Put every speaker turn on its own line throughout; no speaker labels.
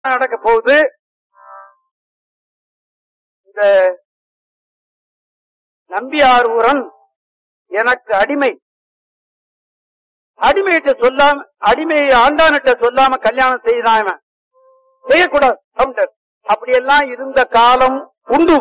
நடக்க போகுது இந்த நம்பியாரூரன் எனக்கு அடிமை அடிமையிட்ட சொல்லாம அடிமையை ஆண்டானிட்ட சொல்லாம கல்யாணம் செய்தான் இவன் செய்யக்கூடாது கவுண்டர் அப்படியெல்லாம் இருந்த காலம் உண்டு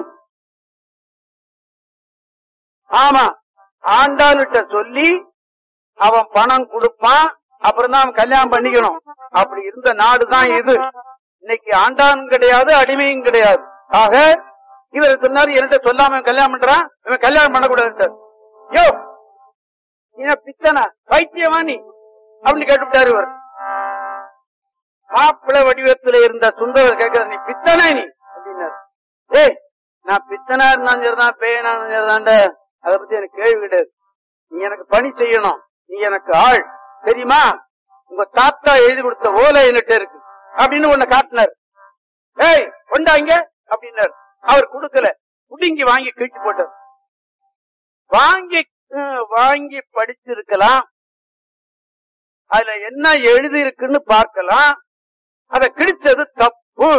ஆமா ஆண்டாளுட்ட சொல்லி அவன் பணம் கொடுப்பான் அப்புறம் தான் அவன் கல்யாணம் பண்ணிக்கணும் அப்படி இருந்த நாடுதான் இது இன்னைக்கு ஆண்டான் கிடையாது அடிமையும் கிடையாது ஆக இவர் சொன்னாரு என்கிட்ட சொல்லாம இவன் கல்யாணம் பண்றான் இவன் கல்யாணம் பண்ணக்கூடாது யோ நீ என்ன பித்தனா பைத்தியமா நீ அப்படின்னு கேட்டுவிட்டாரு இவர் மாப்பிள வடிவத்துல இருந்த சுந்தரர் கேட்கிற நீ பித்தனா நீ அப்படின்னாரு ஏய் நான் பித்தனா இருந்தாலும் சரிதான் பேயனா இருந்தாலும் சரிதான்டா அதை பத்தி எனக்கு கேள்வி கிடையாது நீ எனக்கு பணி செய்யணும் நீ எனக்கு ஆள் தெரியுமா உங்க தாத்தா எழுதி கொடுத்த ஓலை என்கிட்ட இருக்கு அப்படின்னு உன்னை காட்டினார் ஏய் கொண்டாங்க அப்படின்னாரு அவர் கொடுக்கல குடுங்கி வாங்கி கிழிச்சு போட்டார் வாங்கி ஹம், வாங்கி படிச்சிருக்கலாம் அதுல என்ன எழுதி இருக்குன்னு பார்க்கலாம் அத கிழிச்சது தப்பு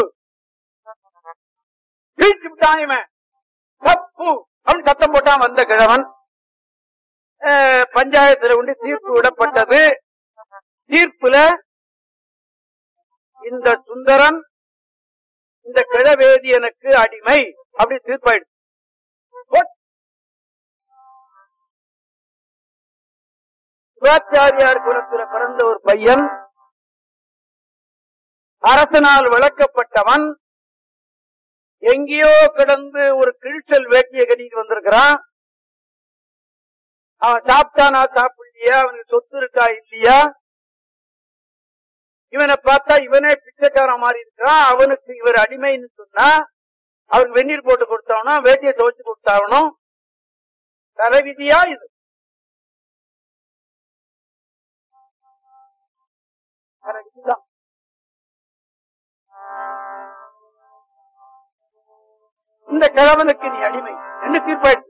கிழிச்சு விட்டான் இவன் தப்பு அவன் சத்தம் போட்டான் வந்த கிழவன் அஹ், பஞ்சாயத்துல கொண்டு தீர்ப்பு விடப்பட்டது தீர்ப்புல இந்த சுந்தரன் இந்த கிழவேதியனுக்கு அடிமை அப்படி தீர்ப்பாயிடுச்சு போட். சிவாச்சாரியார் குலத்துல பிறந்த ஒரு பையன் அரசனால் வளர்க்கப்பட்டவன் எங்கேயோ கிடந்து ஒரு கிழிச்சல் வேட்டியை கட்டிட்டு வந்திருக்கிறான் அவன் சாப்பிட்டானா சாப்பிடலையா அவனுக்கு சொத்து இருக்கா இல்லையா இவனை பார்த்தா இவனே பிச்சைக்காரன் மாதிரி இருக்கிறான் அவனுக்கு இவர் அடிமைன்னு சொன்னா அவருக்கு வெந்நீர் போட்டு கொடுத்தாவணும் வேட்டியை துவைச்சு கொடுத்தாவணும் தலைவிதியா இது தலைவிதிதான். இந்த கிழவனுக்கு நீ அடிமை என்ன தீர்ப்பாயிடுச்சு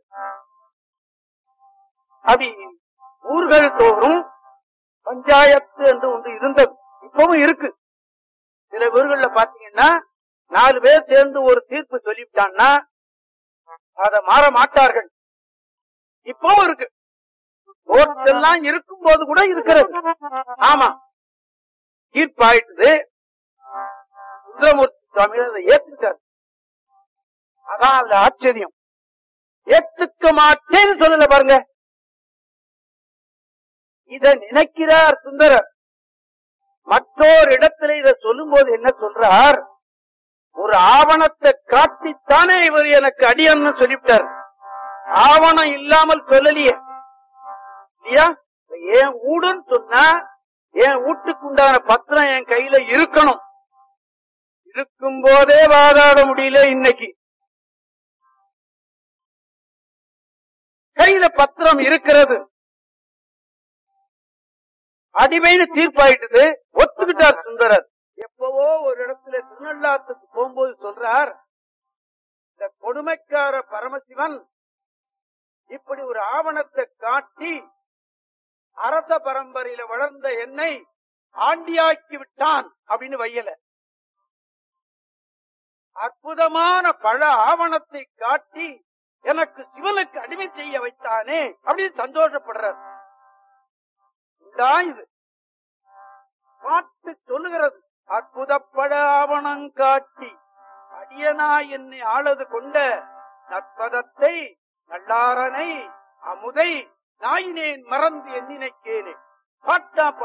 அது ஊர்கள் தோறும் பஞ்சாயத்து என்று ஒன்று இருந்தது இப்பவும் இருக்கு சில ஊர்கள்ல பாத்தீங்கன்னா நாலு பேர் சேர்ந்து ஒரு தீர்ப்பு சொல்லிவிட்டான்னா அதை மாற மாட்டார்கள் இப்பவும் இருக்கு கோர்ட்டெல்லாம் இருக்கும் போது கூட இருக்கிறது ஆமா தீர்ப்பாயிட்டது சுந்தரமூர்த்தி சுவாமி அதை ஏத்துட்டார் அதான் அதுல ஆச்சரியம் ஏத்துக்க மாட்டேன்னு சொல்லல பாருங்க இத நினைக்கிறார் சுந்தரர் மற்றொரு இடத்துல இத சொல்லும் போது என்ன சொல்றார் ஒரு ஆவணத்தை காட்டித்தானே இவர் எனக்கு அடியன்னு சொல்லிவிட்டார் ஆவணம் இல்லாமல் சொல்லலையே இல்லையா என் வீடுன்னு சொன்னா என் வீட்டுக்கு உண்டான பத்திரம் என் கையில இருக்கணும் இருக்கும் போதே வாதாட முடியல இன்னைக்கு கையில பத்திரம் இருக்கிறது அடிமைன்னு தீர்ப்பாயிட்டது ஒத்துக்கிட்டார் சுந்தரர் எப்பவோ ஒரு இடத்துல திருநள்ளாத்துக்கு போகும்போது சொல்றார் இந்த கொடுமைக்கார பரமசிவன் இப்படி ஒரு ஆவணத்தை காட்டி அரச பரம்பரையில வளர்ந்த என்னை ஆண்டியாக்கி விட்டான் அப்படின்னு வையல அற்புதமான பல ஆவணத்தை காட்டி எனக்கு சிவனுக்கு அடிமை செய்ய வைத்தானே அப்படின்னு சந்தோஷப்படுறார் இதுதான் இது பாட்டு சொல்லுகிறது அற்புதப்பட ஆவணம் காட்டி அடியனா என்னை ஆளது கொண்ட நற்பதத்தை நல்லாரனை அமுதை நாயினேன் மறந்து எண்ணினை கேளு பாட்டா